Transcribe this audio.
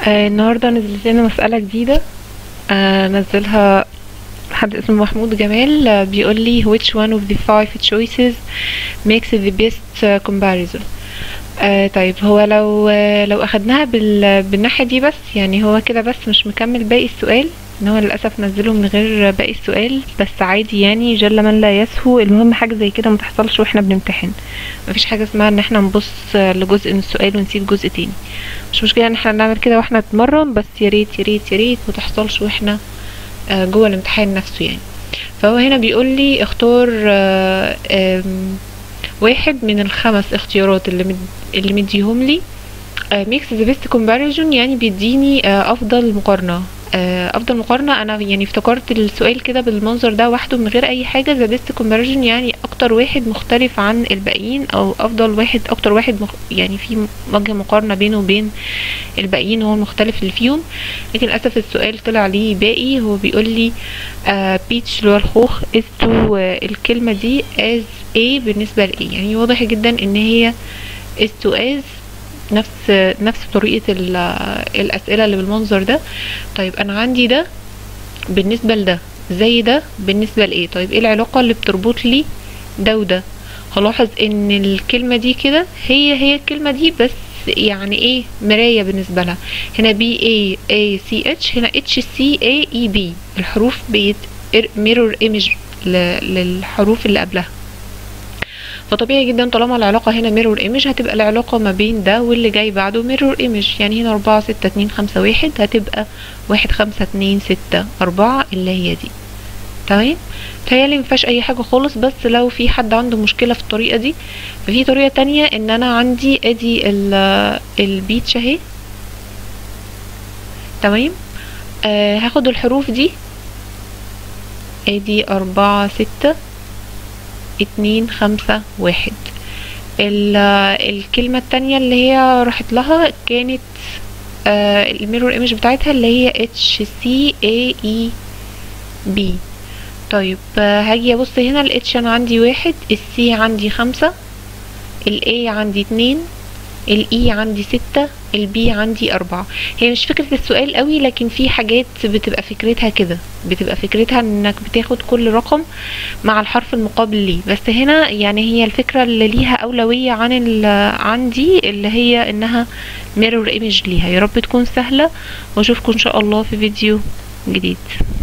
آه النهارده نزلت لنا مسألة جديدة آه نزلها حد اسمه محمود جمال آه بيقول لي which one of the five choices makes the best uh, comparison آه طيب هو لو آه لو اخدناها بال بالناحية دي بس يعني هو كده بس مش مكمل باقي السؤال ان هو للاسف نزله من غير باقي السؤال بس عادي يعني جل من لا يسهو المهم حاجه زي كده ما تحصلش واحنا بنمتحن مفيش حاجه اسمها ان احنا نبص لجزء من السؤال ونسيب جزء تاني مش مشكله ان احنا نعمل كده واحنا بنتمرن بس يا ريت يا ريت يا ريت ما تحصلش واحنا آه، جوه الامتحان نفسه يعني فهو هنا بيقول لي اختار آه، آم، واحد من الخمس اختيارات اللي مد... اللي مديهم لي ميكس ذا بيست كومباريزون يعني بيديني آه، افضل مقارنه آه، افضل مقارنه انا يعني افتكرت السؤال كده بالمنظر ده وحده من غير اي حاجه ذا بيست كومباريزون يعني اكتر واحد مختلف عن الباقيين او افضل واحد اكتر واحد مخ... يعني في وجه مقارنه بينه وبين الباقيين هو المختلف اللي فيهم لكن للاسف السؤال طلع ليه باقي هو بيقول لي بيتش اللي هو الخوخ از تو الكلمه دي از ايه بالنسبه لايه يعني واضح جدا ان هي از تو از نفس نفس طريقة ال- الأسئلة اللي بالمنظر ده طيب أنا عندي ده بالنسبة لده زي ده بالنسبة لإيه طيب إيه العلاقة اللي بتربط لي ده وده هلاحظ إن الكلمة دي كده هي هي الكلمة دي بس يعني ايه مراية بالنسبة لها هنا بي اي اي سي اتش هنا اتش سي اي اي بي الحروف بيت ميرور ايمج للحروف اللي قبلها فطبيعي جدا طالما العلاقة هنا ميرور ايمج هتبقى العلاقة ما بين ده واللي جاي بعده ميرور ايمج يعني هنا أربعة ستة اتنين خمسة واحد هتبقى واحد خمسة اتنين ستة أربعة اللي هي دي تمام تهيألي مفيهاش أي حاجة خالص بس لو في حد عنده مشكلة في الطريقة دي ففي طريقة تانية إن أنا عندي أدي ال- البيتش أهي تمام آه هاخد الحروف دي ادي أربعة ستة اتنين خمسة واحد ال- الكلمة التانية اللي هي راحت لها كانت آه الميرور ايمج بتاعتها اللي هي اتش سي اي اي بي طيب آه هاجي ابص هنا الاتش انا عندي واحد السي عندي خمسة الاي عندي اتنين الاي عندي ستة البي عندي أربعة هي مش فكرة السؤال قوي لكن في حاجات بتبقى فكرتها كده بتبقى فكرتها انك بتاخد كل رقم مع الحرف المقابل ليه بس هنا يعني هي الفكرة اللي ليها أولوية عن ال عندي اللي هي انها ميرور ايمج ليها يا رب تكون سهلة واشوفكم ان شاء الله في فيديو جديد